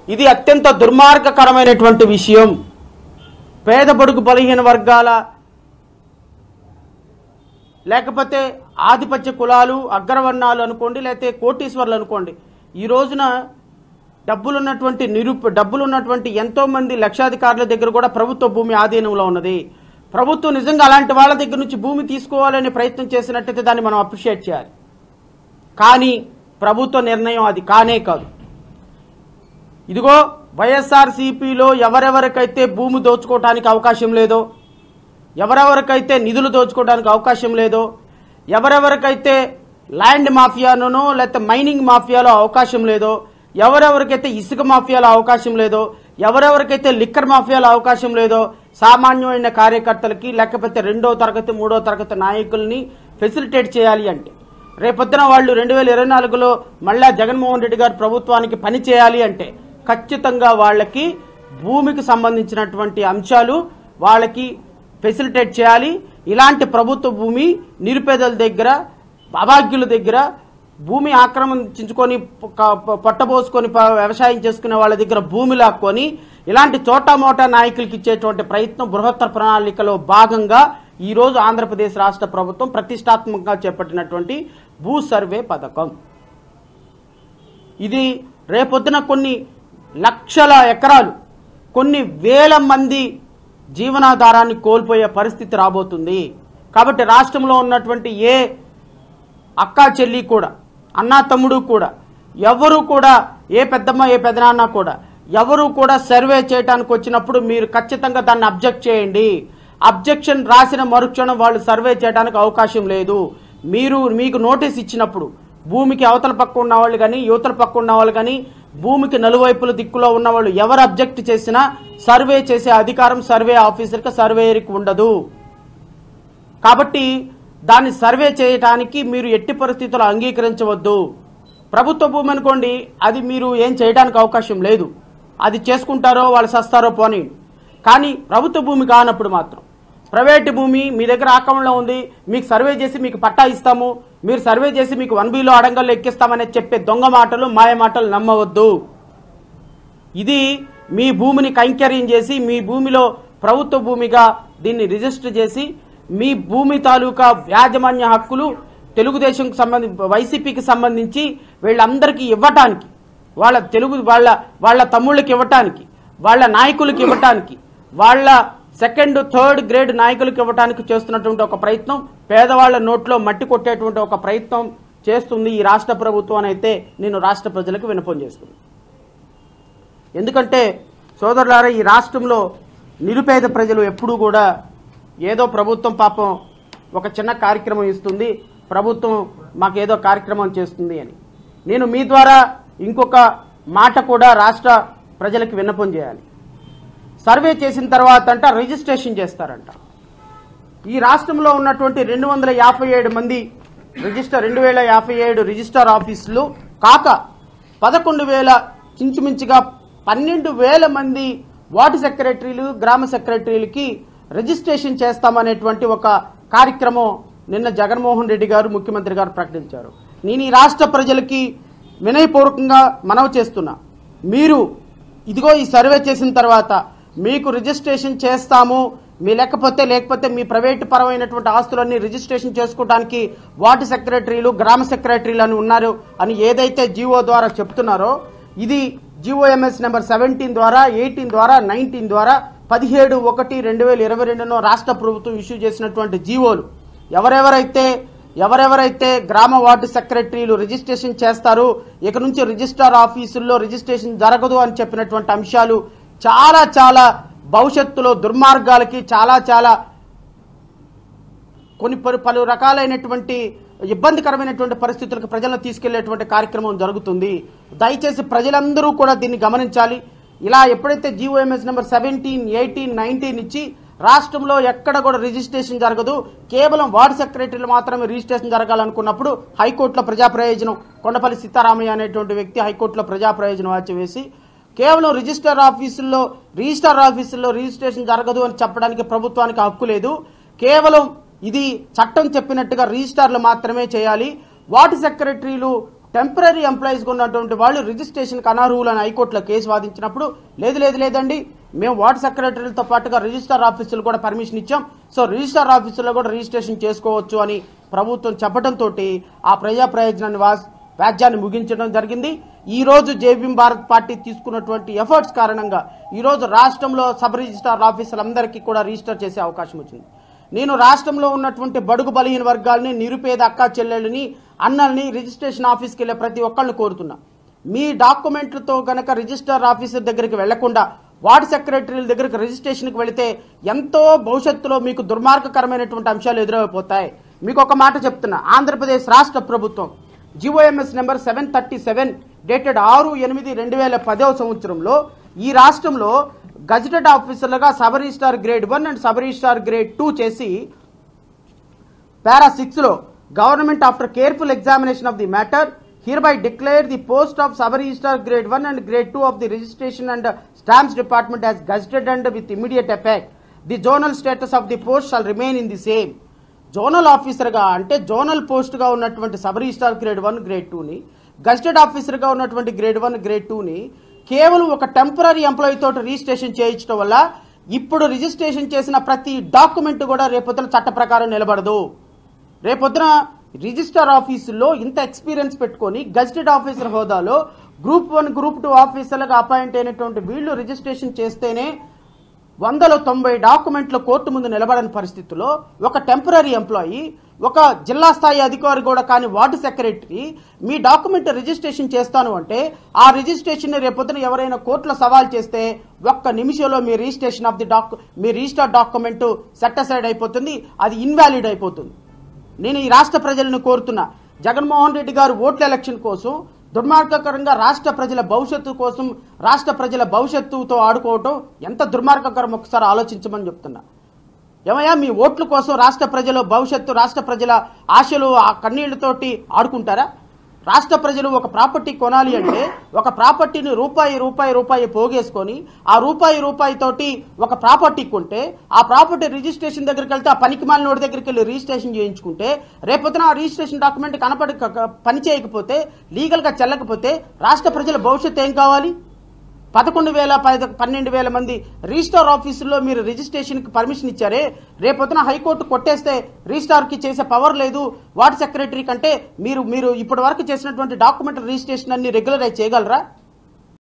ఇది అత్యంత దుర్మార్గకరమైనటువంటి విషయం పేద బడుగు బలహీన వర్గాల లేకపోతే ఆధిపత్య కులాలు అగ్రవర్ణాలు అనుకోండి లేకపోతే కోటీశ్వర్లు అనుకోండి ఈ రోజున డబ్బులున్నటువంటి నిరూప డబ్బులున్నటువంటి ఎంతో మంది లక్షాధికారుల దగ్గర కూడా ప్రభుత్వ భూమి ఆధీనంలో ఉన్నది ప్రభుత్వం నిజంగా అలాంటి వాళ్ళ దగ్గర నుంచి భూమి తీసుకోవాలనే ప్రయత్నం చేసినట్టయితే దాన్ని మనం అప్రిషియేట్ చేయాలి కానీ ప్రభుత్వ నిర్ణయం అది కానే కాదు ఇదిగో వైఎస్ఆర్సీపీలో ఎవరెవరికైతే భూమి దోచుకోవడానికి అవకాశం లేదో ఎవరెవరికైతే నిధులు దోచుకోవడానికి అవకాశం లేదో ఎవరెవరికైతే ల్యాండ్ మాఫియానో లేకపోతే మైనింగ్ మాఫియాలో అవకాశం లేదో ఎవరెవరికైతే ఇసుక మాఫియాలో అవకాశం లేదో ఎవరెవరికైతే లిక్కర్ మాఫియాలో అవకాశం లేదో సామాన్యమైన కార్యకర్తలకి లేకపోతే రెండో తరగతి మూడో తరగతి నాయకుల్ని ఫెసిలిటేట్ చేయాలి అంటే రేపొద్దున వాళ్ళు రెండు వేల ఇరవై నాలుగులో మళ్ళా జగన్మోహన్ రెడ్డి గారు ప్రభుత్వానికి పని చేయాలి అంటే ఖచ్చితంగా వాళ్ళకి భూమికి సంబంధించినటువంటి అంశాలు వాళ్ళకి ఫెసిలిటేట్ చేయాలి ఇలాంటి ప్రభుత్వ భూమి నిరుపేదల దగ్గర అభాగ్యుల దగ్గర భూమి ఆక్రమించుకొని ప- ప- పట్టబోసుకొని ప- వ్యవసాయం చేసుకునే వాళ్ళ దగ్గర భూమి లాక్కొని ఇలాంటి చోటా మోటా నాయకులకి ఇచ్చేటువంటి ప్రయత్నం బృహత్తర ప్రణాళికలో భాగంగా ఈ రోజు ఆంధ్రప్రదేశ్ రాష్ట్ర ప్రభుత్వం ప్రతిష్టాత్మకంగా చేపట్టినటువంటి భూ సర్వే పథకం ఇది రేపొద్దున కొన్ని లక్షల ఎకరాలు కొన్ని వేల మంది జీవనాధారాన్ని కోల్పోయే పరిస్థితి రాబోతుంది కాబట్టి రాష్ట్రంలో ఉన్నటువంటి ఏ అక్క చెల్లి కూడా అన్నా తమ్ముడు కూడా ఎవరు కూడా ఏ పెద్దమ్మ ఏ పెదనాన్న కూడా ఎవరు కూడా సర్వే చేయడానికి వచ్చినప్పుడు మీరు ఖచ్చితంగా దాన్ని అబ్జెక్ట్ చేయండి అబ్జెక్షన్ రాసిన మరుక్షణం వాళ్ళు సర్వే చేయడానికి అవకాశం లేదు మీరు మీకు నోటీస్ ఇచ్చినప్పుడు భూమికి అవతల పక్క ఉన్న వాళ్ళు కానీ యువతల పక్క ఉన్న వాళ్ళు కానీ భూమికి నలువైపుల దిక్కులో ఉన్న వాళ్ళు ఎవరు అబ్జెక్ట్ చేసినా సర్వే చేసే అధికారం సర్వే ఆఫీసర్కి సర్వేయర్కి ఉండదు కాబట్టి దాన్ని సర్వే చేయటానికి మీరు ఎట్టి పరిస్థితుల్లో అంగీకరించవద్దు ప్రభుత్వ భూమి అనుకోండి అది మీరు ఏం చేయడానికి అవకాశం లేదు అది చేసుకుంటారో వాళ్ళు సస్తారో పోనీ కానీ ప్రభుత్వ భూమి కానప్పుడు మాత్రం ప్రైవేట్ భూమి మీ దగ్గర ఆక్రమణలో ఉంది మీకు సర్వే చేసి మీకు పట్టా ఇస్తాము మీరు సర్వే చేసి మీకు వన్ బీలో అడంగల్లో ఎక్కిస్తామని చెప్పే దొంగ మాటలు మాయ మాటలు నమ్మవద్దు ఇది మీ భూమిని కైంకర్యం చేసి మీ భూమిలో ప్రభుత్వ భూమిగా దీన్ని రిజిస్టర్ చేసి మీ భూమి తాలూకా యాజమాన్య హక్కులు తెలుగుదేశంకి సంబంధించి వైసీపీకి సంబంధించి వీళ్ళందరికీ ఇవ్వటానికి వాళ్ళ తెలుగు వాళ్ళ వాళ్ళ తమ్ముళ్ళకి ఇవ్వటానికి వాళ్ళ నాయకులకి ఇవ్వటానికి వాళ్ళ సెకండ్ థర్డ్ గ్రేడ్ నాయకులకు ఇవ్వటానికి చేస్తున్నటువంటి ఒక ప్రయత్నం పేదవాళ్ల నోట్లో మట్టి కొట్టేటువంటి ఒక ప్రయత్నం చేస్తుంది ఈ రాష్ట్ర ప్రభుత్వం అని అయితే నేను రాష్ట్ర ప్రజలకు వినపం చేస్తుంది ఎందుకంటే సోదరులారా ఈ రాష్ట్రంలో నిరుపేద ప్రజలు ఎప్పుడూ కూడా ఏదో ప్రభుత్వం పాపం ఒక చిన్న కార్యక్రమం ఇస్తుంది ప్రభుత్వం మాకేదో కార్యక్రమం చేస్తుంది అని నేను మీ ద్వారా ఇంకొక మాట కూడా రాష్ట్ర ప్రజలకు విన్నపం చేయాలి సర్వే చేసిన తర్వాత అంట రిజిస్ట్రేషన్ చేస్తారంట ఈ రాష్ట్రంలో ఉన్నటువంటి రెండు వందల యాభై ఏడు మంది రిజిస్టర్ రెండు వేల యాభై ఏడు రిజిస్టర్ ఆఫీసులు కాక పదకొండు వేల ఇంచుమించుగా పన్నెండు వేల మంది వార్డు సెక్రటరీలు గ్రామ సెక్రటరీలకి రిజిస్ట్రేషన్ చేస్తామనేటువంటి ఒక కార్యక్రమం నిన్న జగన్మోహన్ రెడ్డి గారు ముఖ్యమంత్రి గారు ప్రకటించారు నేను ఈ రాష్ట్ర ప్రజలకి వినయపూర్వకంగా మనవి చేస్తున్నా మీరు ఇదిగో ఈ సర్వే చేసిన తర్వాత మీకు రిజిస్ట్రేషన్ చేస్తాము మీ లేకపోతే లేకపోతే మీ ప్రైవేటు పరమైనటువంటి ఆస్తులన్నీ రిజిస్ట్రేషన్ చేసుకోవడానికి వార్డు సెక్రటరీలు గ్రామ సెక్రటరీలు అని ఉన్నారు అని ఏదైతే జీవో ద్వారా చెప్తున్నారో ఇది జీఓఎంఎస్ నెంబర్ సెవెంటీన్ ద్వారా ఎయిటీన్ ద్వారా నైన్టీన్ ద్వారా పదిహేడు ఒకటి రెండు వేల ఇరవై రెండులో రాష్ట్ర ప్రభుత్వం ఇష్యూ చేసినటువంటి జీవోలు ఎవరెవరైతే ఎవరెవరైతే గ్రామ వార్డు సెక్రటరీలు రిజిస్ట్రేషన్ చేస్తారు ఇక నుంచి రిజిస్ట్రార్ ఆఫీసుల్లో రిజిస్ట్రేషన్ జరగదు అని చెప్పినటువంటి అంశాలు చాలా చాలా భవిష్యత్తులో దుర్మార్గాలకి చాలా చాలా కొన్ని పలు పలు రకాలైనటువంటి ఇబ్బందికరమైనటువంటి పరిస్థితులకు ప్రజలను తీసుకెళ్లేటువంటి కార్యక్రమం జరుగుతుంది దయచేసి ప్రజలందరూ కూడా దీన్ని గమనించాలి ఇలా ఎప్పుడైతే GOMS number seventeen eighteen nineteen ఇచ్చి రాష్ట్రంలో ఎక్కడ కూడా రిజిస్ట్రేషన్ జరగదు కేవలం వార్డు సెక్రటరీలు మాత్రమే రిజిస్ట్రేషన్ జరగాలనుకున్నప్పుడు హైకోర్టులో ప్రజా ప్రయోజనం కొండపల్లి సీతారామయ్య అనేటువంటి వ్యక్తి హైకోర్టులో ప్రజా ప్రయోజనం వాచి వేసి కేవలం రిజిస్టర్ ఆఫీసుల్లో రిజిస్టర్ ఆఫీసుల్లో రిజిస్ట్రేషన్ జరగదు అని చెప్పడానికి ప్రభుత్వానికి హక్కు లేదు కేవలం ఇది చట్టం చెప్పినట్టుగా రిజిస్టార్లు మాత్రమే చేయాలి వార్డు సెక్రటరీలు టెంపరీ ఎంప్లాయీస్గా ఉన్నటువంటి వాళ్ళు రిజిస్ట్రేషన్కి అనర్హులని హైకోర్టులో కేసు వాదించినప్పుడు లేదు లేదు లేదండి మేము వార్డు సెక్రటరీలతో పాటుగా రిజిస్టార్ ఆఫీసులు కూడా పర్మిషన్ ఇచ్చాం సో రిజిస్టార్ ఆఫీసులో కూడా రిజిస్ట్రేషన్ చేసుకోవచ్చు అని ప్రభుత్వం చెప్పడంతో ఆ ప్రజా ప్రయోజనాన్ని వాస్ వ్యాజ్యాన్ని ముగించడం జరిగింది ఈ రోజు జేబీఎం భారత్ పార్టీ తీసుకున్నటువంటి ఎఫర్ట్స్ కారణంగా ఈ రోజు రాష్ట్రంలో సబ్ రిజిస్టార్ ఆఫీసులందరికీ కూడా రిజిస్టర్ చేసే అవకాశం వచ్చింది నేను రాష్ట్రంలో ఉన్నటువంటి బడుగు బలహీన వర్గాలని నిరుపేద అక్క చెల్లెళ్ళని అన్నల్ని రిజిస్ట్రేషన్ ఆఫీస్కి వెళ్ళే ప్రతి ఒక్కళ్ళని కోరుతున్నా మీ డాక్యుమెంట్లతో గనక రిజిస్టర్ ఆఫీసర్ దగ్గరికి వెళ్లకుండా వార్డు సెక్రటరీల దగ్గరికి రిజిస్ట్రేషన్కి వెళితే ఎంతో భవిష్యత్తులో మీకు దుర్మార్గకరమైనటువంటి అంశాలు ఎదురైపోతాయి మీకు ఒక మాట చెప్తున్నా ఆంధ్రప్రదేశ్ రాష్ట్ర ప్రభుత్వం GOMS number seven thirty seven dated ఆరు ఎనిమిది రెండు వేల పదవ సంవత్సరంలో ఈ రాష్ట్రంలో గజెటెడ్ ఆఫీసర్లుగా sub registrar grade one and sub registrar grade two చేసి పారా సిక్స్ లో government after careful examination of the matter hereby declare the post of sub registrar grade one and grade two of the registration and stamps department as gazetted and with immediate effect the zonal status of the post shall remain in the same zonal ఆఫీసర్గా అంటే zonal పోస్ట్గా ఉన్నటువంటి sub registrar grade one grade టూని gazetted ఆఫీసర్గా ఉన్నటువంటి grade one grade టూని కేవలం ఒక టెంపరీ ఎంప్లాయీ తోటి రిజిస్ట్రేషన్ చేయించడం వల్ల ఇప్పుడు రిజిస్ట్రేషన్ చేసిన ప్రతి డాక్యుమెంట్ కూడా రేపొద్దున చట్ట ప్రకారం నిలబడదు రేపొద్దున రిజిస్టర్ ఆఫీసుల్లో ఇంత ఎక్స్పీరియన్స్ పెట్టుకొని గజెటెడ్ ఆఫీసర్ హోదాలో గ్రూప్ వన్ గ్రూప్ టూ ఆఫీసర్లుగా అపాయింట్ అయినటువంటి వీళ్ళు రిజిస్ట్రేషన్ చేస్తేనే వందల తొంభై డాక్యుమెంట్ల కోర్టు ముందు నిలబడని పరిస్థితుల్లో ఒక టెంపరీ ఎంప్లాయీ ఒక జిల్లా స్థాయి అధికారి కూడా కానీ వార్డు సెక్రటరీ మీ డాక్యుమెంట్ రిజిస్ట్రేషన్ చేస్తాను అంటే ఆ రిజిస్ట్రేషన్ రేపొద్దున ఎవరైనా కోర్టులో సవాల్ చేస్తే ఒక్క నిమిషంలో మీ రిజిస్ట్రేషన్ ఆఫ్ ది డాక్ మీ రిజిస్టర్ డాక్యుమెంట్ సెట్టసైడ్ అయిపోతుంది అది ఇన్వాలిడ్ అయిపోతుంది నేను ఈ రాష్ట్ర ప్రజలను కోరుతున్నా జగన్మోహన్ రెడ్డి గారు ఓట్ల ఎలక్షన్ కోసం దుర్మార్గకరంగా రాష్ట్ర ప్రజల భవిష్యత్తు కోసం రాష్ట్ర ప్రజల భవిష్యత్తుతో ఆడుకోవటం ఎంత దుర్మార్గకరం ఒకసారి ఆలోచించమని చెప్తున్నా ఏమయ్యా మీ ఓట్ల కోసం రాష్ట్ర ప్రజల భవిష్యత్తు రాష్ట్ర ప్రజల ఆశలు ఆ కన్నీళ్లతోటి ఆడుకుంటారా రాష్ట్ర ప్రజలు ఒక ప్రాపర్టీ కొనాలి అంటే ఒక ప్రాపర్టీని రూపాయి రూపాయి రూపాయి పోగేసుకొని ఆ రూపాయి రూపాయి తోటి ఒక ప్రాపర్టీ కొంటే ఆ ప్రాపర్టీ రిజిస్ట్రేషన్ దగ్గరికి వెళ్తే ఆ పనికి మాలినోడి దగ్గరికి వెళ్ళి రిజిస్ట్రేషన్ చేయించుకుంటే రేపొద్దున ఆ రిజిస్ట్రేషన్ డాక్యుమెంట్ కనపడి క- క- పని చేయకపోతే లీగల్గా చెల్లకపోతే రాష్ట్ర ప్రజల భవిష్యత్తు ఏం కావాలి పదకొండు వేల పద పన్నెండు వేల మంది రిజిస్టార్ ఆఫీసుల్లో మీరు రిజిస్ట్రేషన్కి పర్మిషన్ ఇచ్చారే రేపొద్దున హైకోర్టు కొట్టేస్తే రిజిస్టార్కి చేసే పవర్ లేదు వార్డు సెక్రటరీ కంటే మీరు మీరు ఇప్పటి వరకు చేసినటువంటి డాక్యుమెంట్ రిజిస్ట్రేషన్ అన్ని రెగ్యులరైజ్ చేయగలరా